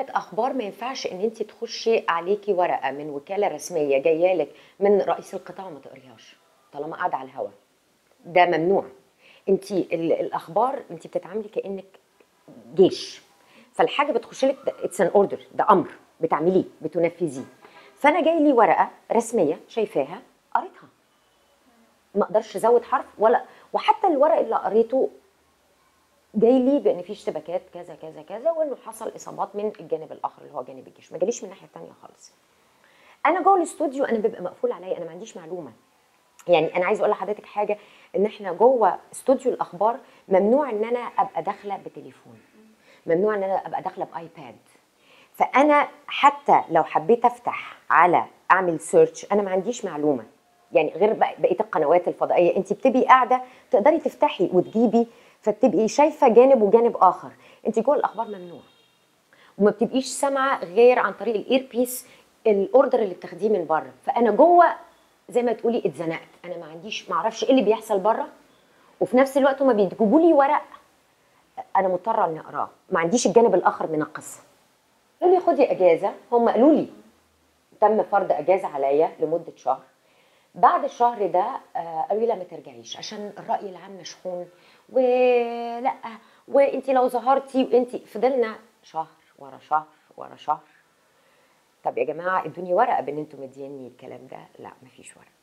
بتاعت اخبار ما ينفعش ان انت تخشي عليكي ورقه من وكاله رسميه جايه لك من رئيس القطاع وما تقريهاش طالما قاعده على الهوا ده ممنوع انت الاخبار انت بتتعاملي كانك جيش فالحاجه بتخش لك اتس ان اوردر ده امر بتعمليه بتنفذيه فانا جاي لي ورقه رسميه شايفاها قريتها ما اقدرش ازود حرف ولا وحتى الورق اللي قريته جاي لي بان في اشتباكات كذا كذا كذا وانه حصل اصابات من الجانب الاخر اللي هو جانب الجيش ما جاليش من الناحيه الثانيه خالص انا جوه الاستوديو انا بيبقى مقفول عليا انا ما عنديش معلومه يعني انا عايز اقول لحضرتك حاجه ان احنا جوه استوديو الاخبار ممنوع ان انا ابقى داخله بتليفون ممنوع ان انا ابقى داخله بايباد فانا حتى لو حبيت افتح على اعمل سيرش انا ما عنديش معلومه يعني غير بقيه القنوات الفضائيه انت بتبقي قاعده تقدري تفتحي وتجيبي فبتبقي شايفه جانب وجانب اخر انت جوه الاخبار ممنوع وما بتبقيش سامعه غير عن طريق الاير بيس الاوردر اللي بتاخديه من بره فانا جوه زي ما تقولي اتزنقت انا ما عنديش ما اعرفش ايه اللي بيحصل بره وفي نفس الوقت هما بيجيبوا لي ورق انا مضطره اني اقراه ما عنديش الجانب الاخر من القصه قالوا لي خدي اجازه هم قالوا لي تم فرض اجازه عليا لمده شهر بعد الشهر ده قالوا لي لا ما ترجعيش عشان الراي العام مشحون ولا وانت لو ظهرتي وانت فضلنا شهر ورا شهر ورا شهر طب يا جماعه ادوني ورقه بان انتوا مديني الكلام ده لا مفيش ورق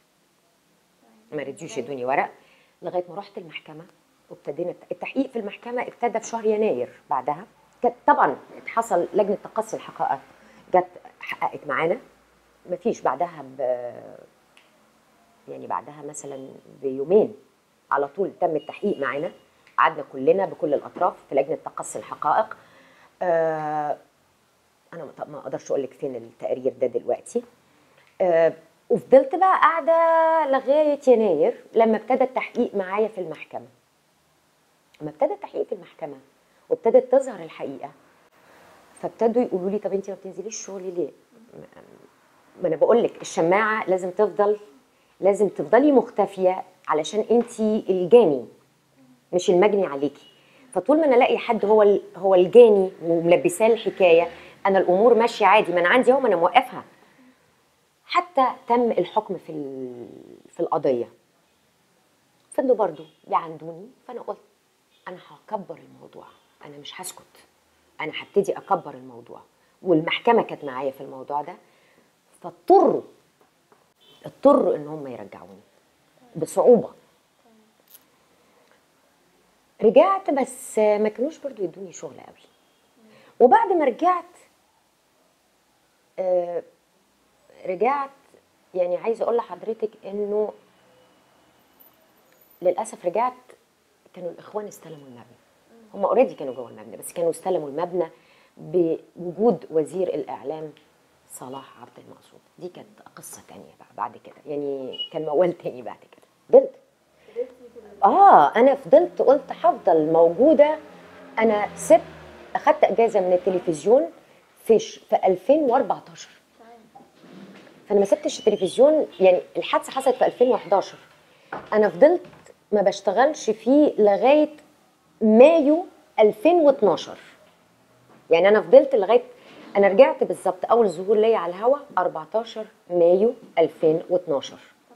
ما رضيوش يدوني ورق لغايه ما رحت المحكمه وابتدينا التحقيق في المحكمه ابتدى في شهر يناير بعدها كانت طبعا حصل لجنه تقصي الحقائق جت حققت معانا مفيش بعدها ب يعني بعدها مثلا بيومين على طول تم التحقيق معانا قعدنا كلنا بكل الاطراف في لجنه تقصي الحقائق آه انا ما اقدرش اقول لك فين التقرير ده دلوقتي آه وفضلت بقى قاعده لغايه يناير لما ابتدى التحقيق معايا في المحكمه لما ابتدى التحقيق في المحكمه وابتدت تظهر الحقيقه فابتدوا يقولوا لي طب انت ما بتنزليش شغلي ليه؟ ما انا بقول لك الشماعه لازم تفضل لازم تفضلي مختفيه علشان انت الجاني مش المجني عليكي فطول ما انا الاقي حد هو هو الجاني وملبساه الحكايه انا الامور ماشيه عادي ما انا عندي اهو ما انا موقفها حتى تم الحكم في في القضيه فضلوا برضو يعندوني فانا قلت انا هكبر الموضوع انا مش هسكت انا هبتدي اكبر الموضوع والمحكمه كانت معايا في الموضوع ده فاضطروا اضطروا ان هم يرجعوني بصعوبه رجعت بس ما كانوش برضو يدوني شغل قوي وبعد ما رجعت آه رجعت يعني عايزه اقول لحضرتك انه للاسف رجعت كانوا الاخوان استلموا المبنى هم اوريدي كانوا جوه المبنى بس كانوا استلموا المبنى بوجود وزير الاعلام صلاح عبد المقصود دي كانت قصه تانية بقى بعد كده يعني كان موال تاني بعد كده فضلت اه انا فضلت قلت هفضل موجوده انا سبت اخدت اجازه من التلفزيون في ش... في 2014 فانا ما سبتش التلفزيون يعني الحادثه حصلت في 2011 انا فضلت ما بشتغلش فيه لغايه مايو 2012 يعني انا فضلت لغايه انا رجعت بالظبط اول ظهور ليا على الهوا 14 مايو 2012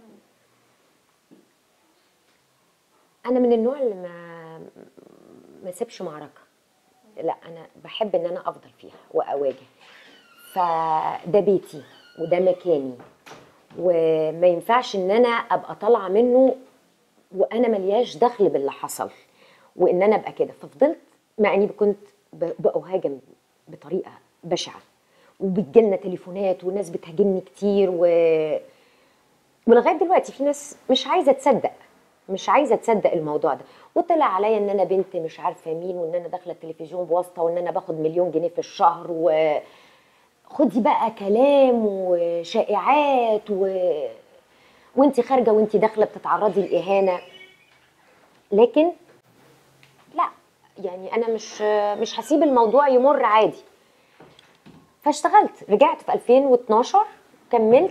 انا من النوع اللي ما ما سيبش معركه لا انا بحب ان انا افضل فيها واواجه فده بيتي وده مكاني وما ينفعش ان انا ابقى طالعه منه وانا ملياش دخل باللي حصل وان انا ابقى كده ففضلت مع اني كنت بأهاجم بطريقه بشعه وبتجيلنا تليفونات وناس بتهاجمني كتير و ولغايه دلوقتي في ناس مش عايزه تصدق مش عايزه تصدق الموضوع ده وطلع عليا ان انا بنت مش عارفه مين وان انا داخله التلفزيون بواسطه وان انا باخد مليون جنيه في الشهر و خدي بقى كلام وشائعات و... وانت خارجه وانت داخله بتتعرضي لاهانه لكن لا يعني انا مش مش هسيب الموضوع يمر عادي فاشتغلت رجعت في 2012 كملت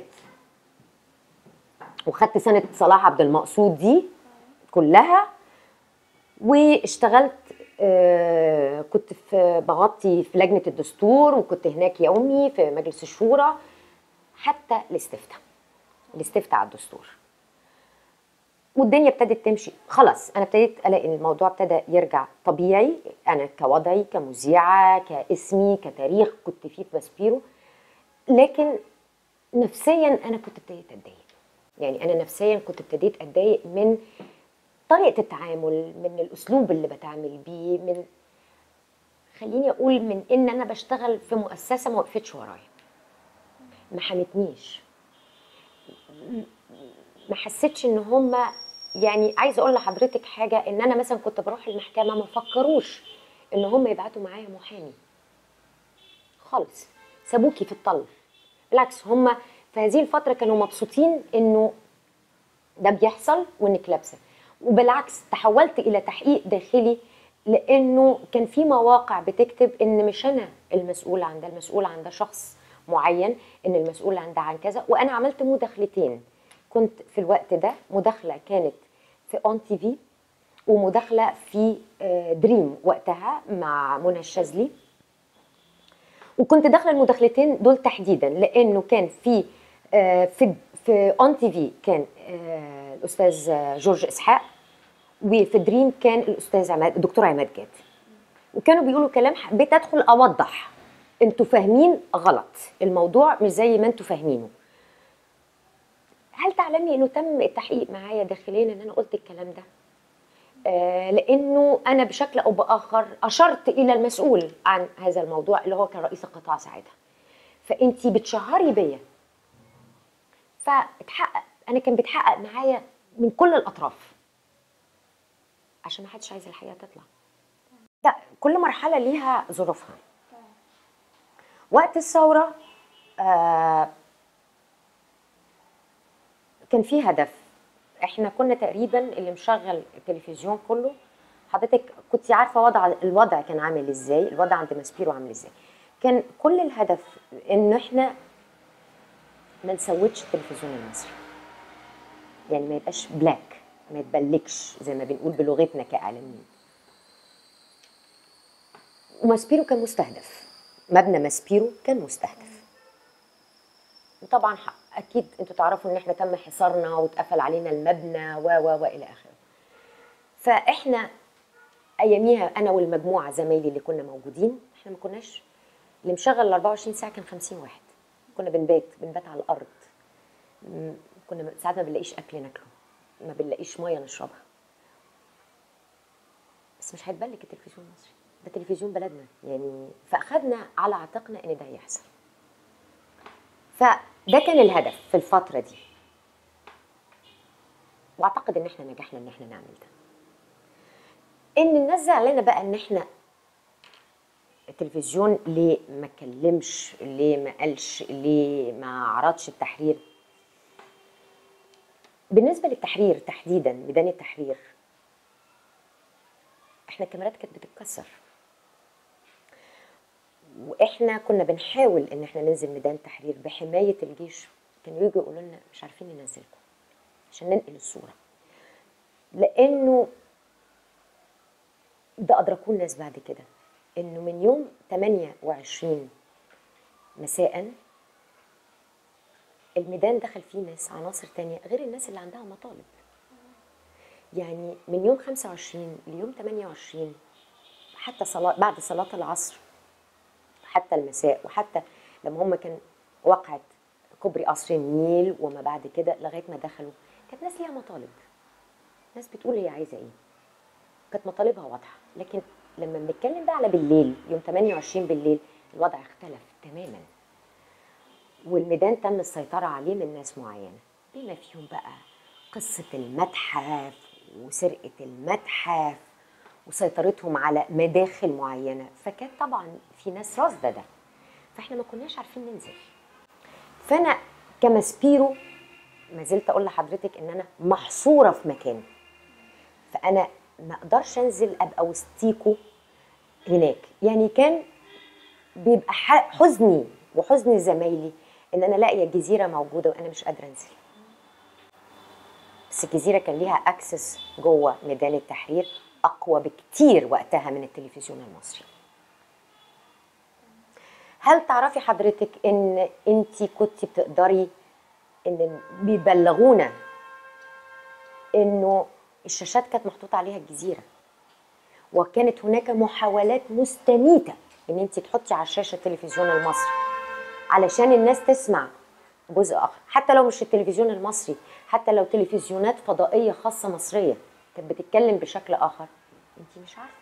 وخدت سنه صلاح عبد المقصود دي كلها واشتغلت كنت في بغطي في لجنه الدستور وكنت هناك يومي في مجلس الشورى حتى الاستفتاء الاستفتاء على الدستور والدنيا ابتدت تمشي خلاص انا ابتديت الاقي ان الموضوع ابتدى يرجع طبيعي انا كوضعي كمذيعه كاسمي كتاريخ كنت فيه في باسبيرو لكن نفسيا انا كنت ابتديت اتضايق يعني انا نفسيا كنت ابتديت اتضايق من طريقه التعامل من الاسلوب اللي بتعامل بيه من خليني اقول من ان انا بشتغل في مؤسسه ما وقفتش ورايا ما حمتنيش ما حسيتش ان هم يعني عايزه اقول لحضرتك حاجه ان انا مثلا كنت بروح المحكمه ما فكروش ان هم يبعتوا معايا محامي خالص سابوكي في الطل بالعكس هم في هذه الفتره كانوا مبسوطين انه ده بيحصل وانك لابسه وبالعكس تحولت الى تحقيق داخلي لانه كان في مواقع بتكتب ان مش انا المسؤول عن ده المسؤول عن ده شخص معين ان المسؤول عن ده عن كذا وانا عملت مداخلتين كنت في الوقت ده مداخله كانت في اون تي في ومداخله في آه، دريم وقتها مع منى الشاذلي وكنت داخله المداخلتين دول تحديدا لانه كان في آه، في في اون تي في كان آه، الاستاذ جورج اسحاق وفي دريم كان الاستاذ عماد الدكتور عماد جاد وكانوا بيقولوا كلام حبيت ادخل اوضح انتوا فاهمين غلط الموضوع مش زي ما انتوا فاهمينه هل تعلمي انه تم التحقيق معايا داخليا ان انا قلت الكلام ده آه لانه انا بشكل او باخر اشرت الى المسؤول عن هذا الموضوع اللي هو كان رئيس القطاع ساعتها فانتي بتشهري بيا فاتحقق انا كان بيتحقق معايا من كل الاطراف عشان ما حدش عايز الحقيقه تطلع لا كل مرحله ليها ظروفها وقت الثوره آه كان في هدف احنا كنا تقريبا اللي مشغل التلفزيون كله حضرتك كنت عارفه وضع الوضع كان عامل ازاي الوضع عند ماسبيرو عامل ازاي كان كل الهدف ان احنا ما نسودش التلفزيون المصري يعني ما يبقاش بلاك ما يتبلكش زي ما بنقول بلغتنا كاعلاميين وماسبيرو كان مستهدف مبنى ماسبيرو كان مستهدف طبعا حق اكيد انتوا تعرفوا ان احنا تم حصارنا واتقفل علينا المبنى و و والى اخره فاحنا اياميها انا والمجموعه زمايلي اللي كنا موجودين احنا ما كناش اللي مشغل ال 24 ساعه كان 50 واحد كنا بنبات بنبات على الارض م- كنا ساعات ما بنلاقيش اكل ناكله ما بنلاقيش ميه نشربها بس مش هيتبلك التلفزيون المصري ده تلفزيون بلدنا يعني فاخدنا على عاتقنا ان ده يحصل فده كان الهدف في الفتره دي واعتقد ان احنا نجحنا ان احنا نعمل ده ان الناس زعلانه بقى ان احنا التلفزيون ليه ما اتكلمش ليه ما قالش ليه ما عرضش التحرير بالنسبه للتحرير تحديدا ميدان التحرير احنا الكاميرات كانت بتتكسر واحنا كنا بنحاول ان احنا ننزل ميدان تحرير بحمايه الجيش كانوا يجوا يقولوا لنا مش عارفين ننزلكم عشان ننقل الصوره لانه ده ادركوه الناس بعد كده انه من يوم 28 مساء الميدان دخل فيه ناس عناصر تانية غير الناس اللي عندها مطالب يعني من يوم 25 ليوم 28 حتى صلاة بعد صلاة العصر حتى المساء وحتى لما هم كان وقعت كوبري قصر النيل وما بعد كده لغايه ما دخلوا كانت ناس ليها مطالب ناس بتقول هي عايزه ايه كانت مطالبها واضحه لكن لما بنتكلم بقى على بالليل يوم 28 بالليل الوضع اختلف تماما والميدان تم السيطره عليه من ناس معينه بما فيهم بقى قصه المتحف وسرقه المتحف وسيطرتهم على مداخل معينه فكان طبعا في ناس راصده ده فاحنا ما كناش عارفين ننزل فانا كمسبيرو ما زلت اقول لحضرتك ان انا محصوره في مكان فانا ما اقدرش انزل ابقى وسطيكوا هناك يعني كان بيبقى ح- حزني وحزن زمايلي ان انا لاقيه الجزيره موجوده وانا مش قادره انزل بس الجزيره كان ليها اكسس جوه ميدان التحرير اقوى بكتير وقتها من التلفزيون المصري هل تعرفي حضرتك ان انت كنت بتقدري ان بيبلغونا انه الشاشات كانت محطوط عليها الجزيره وكانت هناك محاولات مستميته ان انت تحطي على الشاشه التلفزيون المصري علشان الناس تسمع جزء اخر حتى لو مش التلفزيون المصري حتى لو تلفزيونات فضائيه خاصه مصريه كانت بتتكلم بشكل اخر انت مش عارفه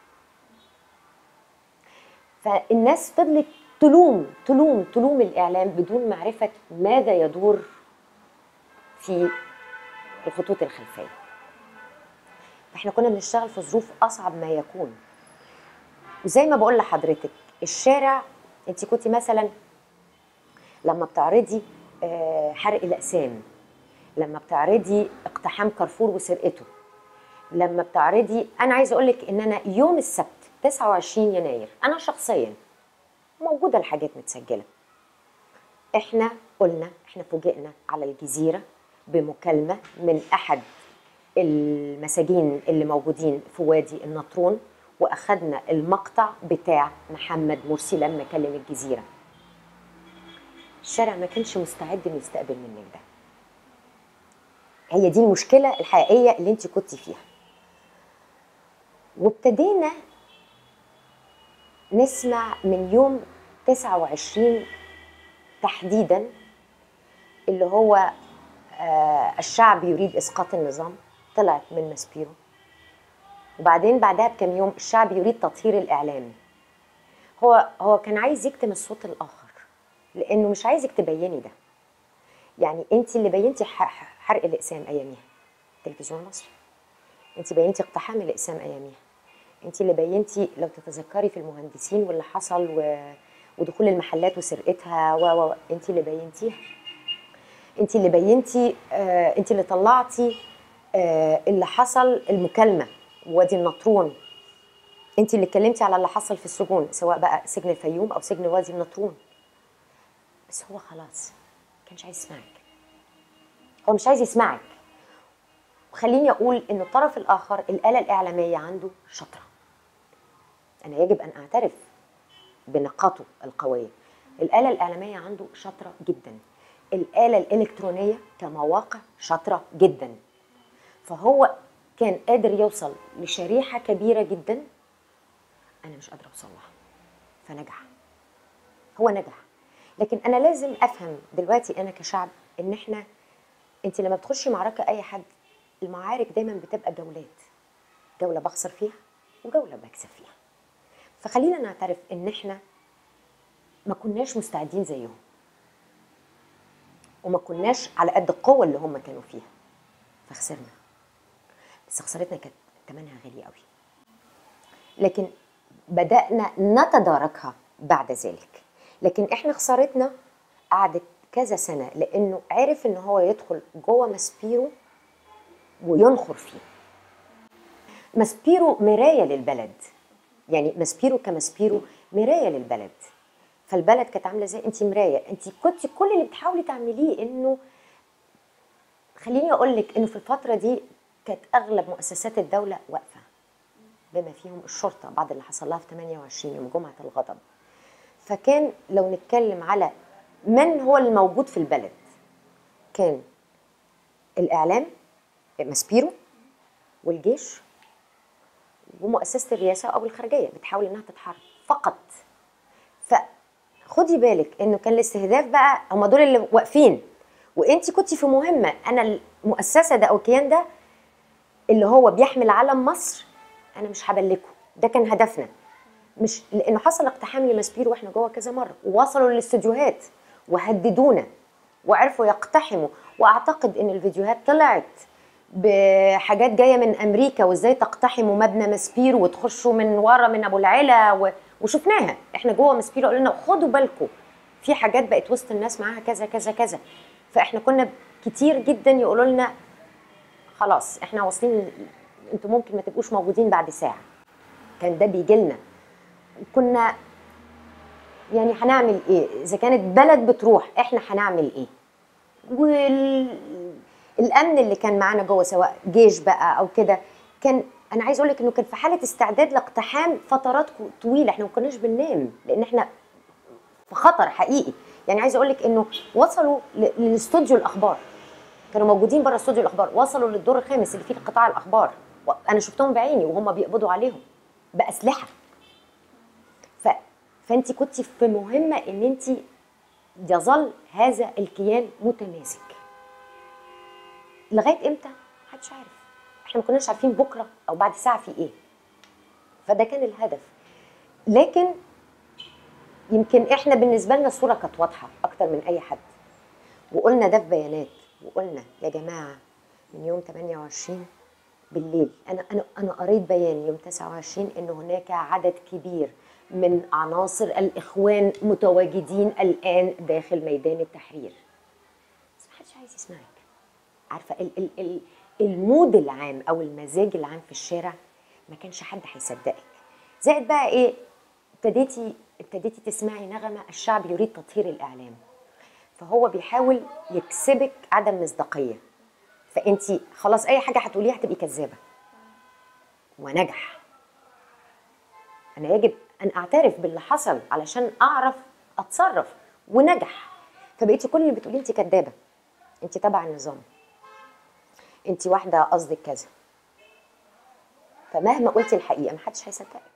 فالناس فضلت تلوم تلوم تلوم الاعلام بدون معرفه ماذا يدور في الخطوط الخلفيه احنا كنا بنشتغل في ظروف اصعب ما يكون وزي ما بقول لحضرتك الشارع انت كنت مثلا لما بتعرضي آه، حرق الاقسام لما بتعرضي اقتحام كارفور وسرقته لما بتعرضي انا عايزه اقول لك ان انا يوم السبت 29 يناير انا شخصيا موجوده الحاجات متسجله احنا قلنا احنا فوجئنا على الجزيره بمكالمه من احد المساجين اللي موجودين في وادي النطرون واخدنا المقطع بتاع محمد مرسي لما كلم الجزيره الشارع ما كانش مستعد انه يستقبل منك ده هي دي المشكله الحقيقيه اللي انت كنت فيها وابتدينا نسمع من يوم 29 تحديدا اللي هو آه الشعب يريد اسقاط النظام طلعت من ماسبيرو وبعدين بعدها بكم يوم الشعب يريد تطهير الاعلام هو هو كان عايز يكتم الصوت الاخر لانه مش عايزك تبيني ده يعني انت اللي بينتي ح- ح- حرق الاقسام اياميها التلفزيون المصري انت بينتي اقتحام الاقسام اياميها انت اللي بينتي لو تتذكري في المهندسين واللي حصل و... ودخول المحلات وسرقتها و و انت اللي بينتيها انت اللي بينتي آه انت اللي طلعتي آه اللي حصل المكالمه وادي النطرون انت اللي اتكلمتي على اللي حصل في السجون سواء بقى سجن الفيوم او سجن وادي النطرون بس هو خلاص ما كانش عايز يسمعك هو مش عايز يسمعك وخليني اقول ان الطرف الاخر الاله الاعلاميه عنده شاطره انا يجب ان اعترف بنقاطه القويه الاله الاعلاميه عنده شاطره جدا الاله الالكترونيه كمواقع شاطره جدا فهو كان قادر يوصل لشريحه كبيره جدا انا مش قادره اوصل لها فنجح هو نجح لكن انا لازم افهم دلوقتي انا كشعب ان احنا انت لما بتخشي معركه اي حد المعارك دايما بتبقى جولات جوله بخسر فيها وجوله بكسب فيها فخلينا نعترف ان احنا ما كناش مستعدين زيهم وما كناش على قد القوه اللي هم كانوا فيها فخسرنا بس خسارتنا كانت ثمنها غالي قوي لكن بدأنا نتداركها بعد ذلك لكن احنا خسارتنا قعدت كذا سنة لأنه عرف إن هو يدخل جوه ماسبيرو وينخر فيه ماسبيرو مراية للبلد يعني ماسبيرو كماسبيرو مراية للبلد فالبلد كانت عاملة زي انت مراية انت كنت كل اللي بتحاولي تعمليه انه خليني اقول لك انه في الفترة دي كانت اغلب مؤسسات الدولة واقفة بما فيهم الشرطة بعد اللي حصل لها في 28 يوم جمعة الغضب فكان لو نتكلم على من هو الموجود في البلد كان الإعلام ماسبيرو والجيش ومؤسسة الرئاسة أو الخارجية بتحاول إنها تتحرك فقط فخدي بالك إنه كان الاستهداف بقى هم دول اللي واقفين وانت كنت في مهمة أنا المؤسسة ده أو الكيان ده اللي هو بيحمل علم مصر أنا مش هبلكه ده كان هدفنا مش لانه حصل اقتحام لمسبير واحنا جوه كذا مره ووصلوا للاستوديوهات وهددونا وعرفوا يقتحموا واعتقد ان الفيديوهات طلعت بحاجات جايه من امريكا وازاي تقتحموا مبنى مسبير وتخشوا من ورا من ابو العلا و... وشفناها احنا جوه مسبير قالوا لنا خدوا بالكم في حاجات بقت وسط الناس معاها كذا كذا كذا فاحنا كنا كتير جدا يقولوا لنا خلاص احنا واصلين انتوا ممكن ما تبقوش موجودين بعد ساعه كان ده بيجي لنا كنا يعني هنعمل ايه اذا كانت بلد بتروح احنا هنعمل ايه والامن اللي كان معانا جوه سواء جيش بقى او كده كان انا عايز اقول لك انه كان في حاله استعداد لاقتحام فترات طويله احنا ما كناش بننام لان احنا في خطر حقيقي يعني عايزه اقول لك انه وصلوا ل- لاستوديو الاخبار كانوا موجودين بره استوديو الاخبار وصلوا للدور الخامس اللي فيه قطاع الاخبار و- انا شفتهم بعيني وهم بيقبضوا عليهم باسلحه ف... فانت كنت في مهمه ان انت يظل هذا الكيان متماسك لغايه امتى محدش عارف احنا ما كناش عارفين بكره او بعد ساعه في ايه فده كان الهدف لكن يمكن احنا بالنسبه لنا الصوره كانت واضحه اكتر من اي حد وقلنا ده في بيانات وقلنا يا جماعه من يوم 28 بالليل انا انا انا قريت بيان يوم 29 ان هناك عدد كبير من عناصر الاخوان متواجدين الان داخل ميدان التحرير بس محدش عايز يسمعك عارفه ال ال ال المود العام او المزاج العام في الشارع ما كانش حد هيصدقك زائد بقى ايه ابتديتي ابتديتي تسمعي نغمه الشعب يريد تطهير الاعلام فهو بيحاول يكسبك عدم مصداقيه فانت خلاص اي حاجه هتقوليها هتبقي كذابه ونجح انا يجب ان اعترف باللي حصل علشان اعرف اتصرف ونجح فبقيتي كل اللي بتقوليه انت كذابه انت تبع النظام انت واحده قصدك كذا فمهما قلتي الحقيقه محدش هيصدقك